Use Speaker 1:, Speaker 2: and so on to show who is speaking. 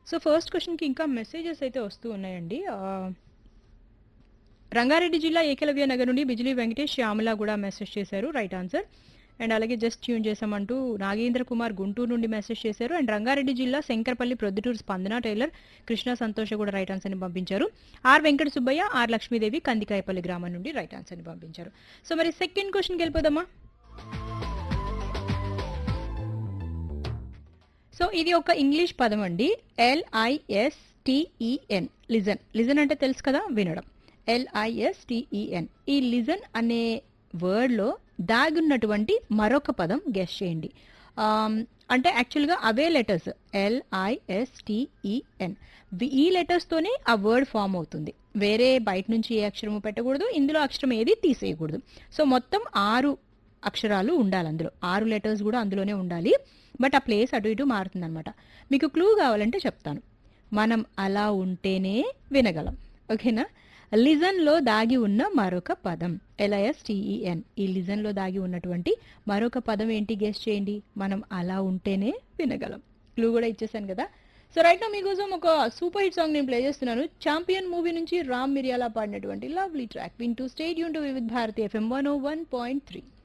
Speaker 1: so first క్వశ్చన్కి ఇంకా messages అయితే వస్తూ ఉన్నాయండి ఆ, రంగారెడ్డి జిల్లా ఏకలవ్య నగర్ నుండి బిజిలీ వెంకటేష్ శ్యామల కూడా మెసేజ్ చేశారు రైట్ ఆన్సర్ అండ్ అలాగే జస్ట్ ట్యూన్ చేసామంటూ నాగేంద్ర కుమార్ గుంటూరు నుండి మెసేజ్ చేశారు అండ్ రంగారెడ్డి జిల్లా శంకరపల్లి ప్రొద్దుటూరు స్పందన టైలర్ కృష్ణ సంతోష కూడా రైట్ ఆన్సర్ని పంపించారు ఆర్ వెంకట సుబ్బయ్య ఆర్ లక్ష్మీదేవి కందికాయపల్లి గ్రామం నుండి రైట్ ఆన్సర్ని పంపించారు సో మరి సెకండ్ క్వశ్చన్కి వెళ్ళిపోదామా సో ఇది ఒక ఇంగ్లీష్ పదం అండి ఎల్ఐఎస్టిఈఎన్ లిజన్ లిజన్ అంటే తెలుసు కదా వినడం ఎల్ఐఎస్టిఈఎన్ ఈ లిజన్ అనే వర్డ్లో దాగున్నటువంటి మరొక పదం గెస్ చేయండి ఆమ్, అంటే యాక్చువల్గా అవే లెటర్స్ ఎల్ఐఎస్టిఈఎన్ ఈ లెటర్స్తోనే ఆ వర్డ్ ఫామ్ అవుతుంది వేరే బయట నుంచి ఏ అక్షరము పెట్టకూడదు ఇందులో అక్షరం ఏది తీసేయకూడదు సో మొత్తం ఆరు అక్షరాలు ఉండాలి అందులో ఆరు లెటర్స్ కూడా అందులోనే ఉండాలి బట్ ఆ ప్లేస్ అటు ఇటు మారుతుందన్నమాట మీకు క్లూ కావాలంటే చెప్తాను మనం అలా ఉంటేనే వినగలం ఓకేనా లిజన్లో దాగి ఉన్న మరొక పదం ఎల్ఐఎస్టిఈఎన్ ఈ లిజన్లో దాగి ఉన్నటువంటి మరొక పదం ఏంటి గెస్ట్ చేయండి మనం అలా ఉంటేనే వినగలం క్లూ కూడా ఇచ్చేసాను కదా సో రైట్ నా మీకోసం ఒక సూపర్ హిట్ సాంగ్ నేను ప్లే చేస్తున్నాను ఛాంపియన్ మూవీ నుంచి రామ్ మిరియాలా పాడినటువంటి లవ్లీ ట్రాక్ వింటూ stay tuned to Vividh Bharati FM one O one point three